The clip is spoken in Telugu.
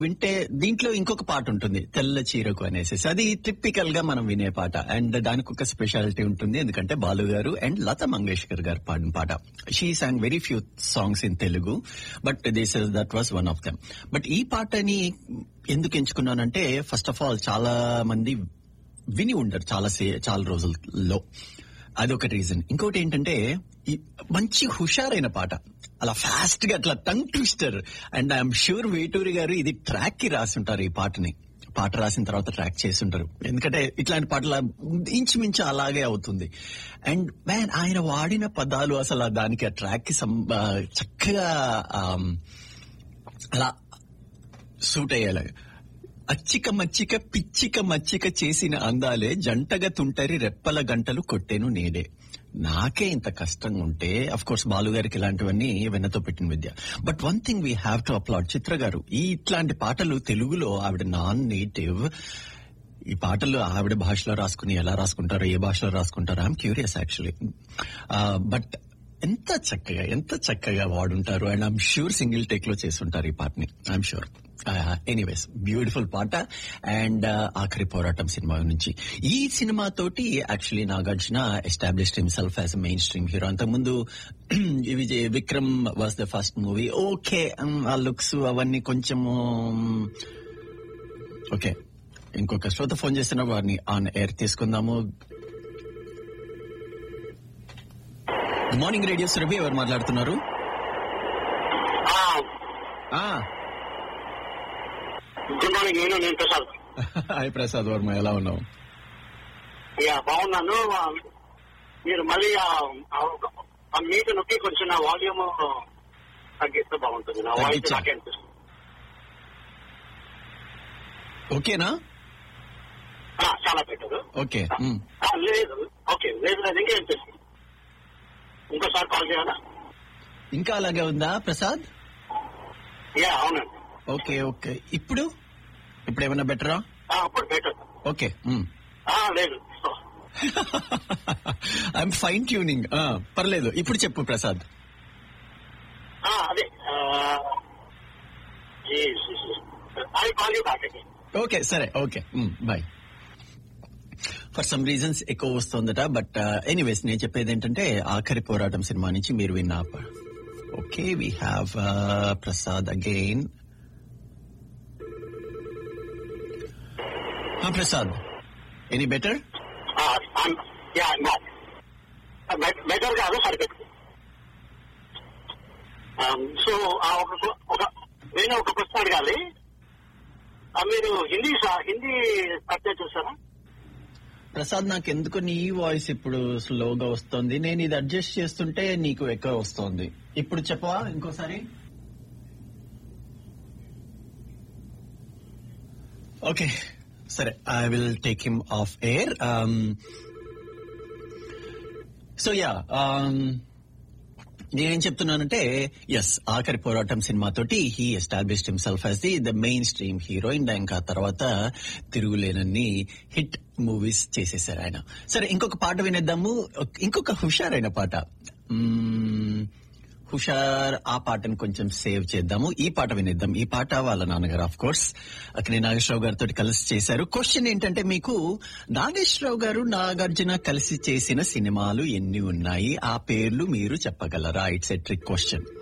వింటే దీంట్లో ఇంకొక పాట ఉంటుంది తెల్ల చీరకు అనేసి అది టిపికల్ గా మనం వినే పాట అండ్ దానికి ఒక స్పెషాలిటీ ఉంటుంది ఎందుకంటే బాలు గారు అండ్ లతా మంగేష్కర్ గారు పాడిన పాట she song very few songs in Telugu but this is that was one of them but ఈ పాటని ఎందుకు ఎంచుకున్నానంటే ఫస్ట్ ఆఫ్ ఆల్ చాలా మంది విని ఉండరు చాలా సే చాలా రోజుల్లో అదొక రీజన్ ఇంకోటి ఏంటంటే ఈ మంచి హుషారైన పాట అలా ఫాస్ట్ గా అట్లా tongue twister and I'm sure Veturi garu ఇది ట్రాక్ కి రాసుంటారు ఈ పాటని పాట రాసిన తర్వాత ట్రాక్ చేస్తుంటారు ఎందుకంటే ఇట్లాంటి పాటలు ఇంచుమించు అలాగే అవుతుంది అండ్ మ్యాన్ ఆయన వాడిన పదాలు అసలు దానికి ఆ ట్రాక్ కి సం- ఆ, చక్కగా ఆమ్, అలా సూట్ అయ్యేలాగా అచ్చిక మచ్చిక పిచ్చిక మచ్చిక చేసిన అందాలే జంటగా తుంటరి రెప్పల గంటలు కొట్టేను నేడే నాకే ఇంత కష్టంగా ఉంటే అఫ్ కోర్స్ బాలు గారికి ఇలాంటివన్నీ వెన్నతో పెట్టిన విద్య but one thing we have to applaud Chitra garu ఈ ఇట్లాంటి పాటలు తెలుగులో ఆవిడ నాన్ నేటివ్ ఈ పాటలు ఆవిడ భాషలో రాసుకుని ఎలా రాసుకుంటారో ఏ భాషలో రాసుకుంటారో ఐఎమ్ క్యూరియస్ యాక్చువల్లీ బట్ ఎంత చక్కగా ఎంత చక్కగా వాడుంటారు and I'm sure single take లో చేస్తుంటారు ఈ పాటని ఐఎమ్ షూర్ ఎనీవేస్ బ్యూటిఫుల్ పాట అండ్ ఆఖరి పోరాటం సినిమా నుంచి ఈ సినిమా తోటి actually Nagarjuna established himself as mainstream hero అంతకుముందు Vijay Vikram was the first movie okay ah looks అవన్నీ కొంచెము ఓకే ఇంకొక శ్రోత ఫోన్ చేస్తున్న వారిని ఆన్ ఎయిర్ తీసుకుందాము గుడ్ మార్నింగ్ రేడియో సురభి ఎవరు మాట్లాడుతున్నారు ఆ గుడ్ మార్నింగ్ నేను నేను ప్రసాద్ హాయ్ ప్రసాద్ వర్మ ఎలా ఉన్నావు యా బాగున్నాను ఆ, మీరు మళ్ళీ ఆ- ఆ- ఆ మీట నొక్కి కొంచెం నా వాల్యూమ్ తగ్గిస్తే బాగుంటుంది నా వాయిస్ తగ్గించా? నాకే అనిపిస్తుంది ఓకేనా ఆ, చాలా బెటర్ ఓకే మ్. లేదు ఓకే లేదు లేదు ఇంకే అనిపిస్తుంది ఇంకోసారి కాల్ చేయాలా ఇంకా అలాగే ఉందా ప్రసాద్ యా అవునండి ఓకే ఓకే ఇప్పుడు ఇప్పుడు ఏమైనా బెటరా ఆ, అప్పుడు బెటర్ ఓకే లేదు ఐఎమ్ ఫైన్ ట్యూనింగ్ పర్లేదు ఇప్పుడు చెప్పు ప్రసాద్ ఆ, అదే I call you back again okay సరే okay bye for some reasons ఎక్కువ వస్తుందట బట్ ఎనీవేస్ నేను చెప్పేది ఏంటంటే ఆఖరి పోరాటం సినిమా నుంచి మీరు విన్న okay we have Prasad again Prasad any better yeah better కాదు సరిపెట్టు సో ఒక ఒక నేను ఒక క్వశ్చన్ అడగాలి ఆ, మీరు హిందీ సా- హిందీ సబ్జెక్ట్ చూస్తారా ప్రసాద్ నాకు ఎందుకు నీ వాయిస్ ఇప్పుడు స్లోగా వస్తుంది నేను ఇది అడ్జస్ట్ చేస్తుంటే నీకు ఎక్కువ వస్తుంది ఇప్పుడు చెప్పవా ఇంకోసారి ఓకే సరే I will take him off air so yeah నేనేం చెప్తున్నానంటే ఎస్ ఆఖరి పోరాటం సినిమాతోటి he established himself as the the mainstream heroine ఇంకా తర్వాత తిరుగులేనన్ని హిట్ మూవీస్ చేసేసారు ఆయన సరే ఇంకొక పాట వినేద్దాము ఇంకొక హుషారైన పాట మ్మ్, హుషార్ ఆ పాటను కొంచెం సేవ్ చేద్దాము ఈ పాట వినేద్దాం ఈ పాట వాళ్ళ నాన్నగారు ఆఫ్ కోర్స్ అక్కడ నాగేశ్వరరావు గారితో కలిసి చేశారు క్వశ్చన్ ఏంటంటే మీకు నాగేశ్వరరావు గారు నాగార్జున కలిసి చేసిన సినిమాలు ఎన్ని ఉన్నాయి ఆ పేర్లు మీరు చెప్పగలరా ఇట్స్ ఎ ట్రిక్ క్వశ్చన్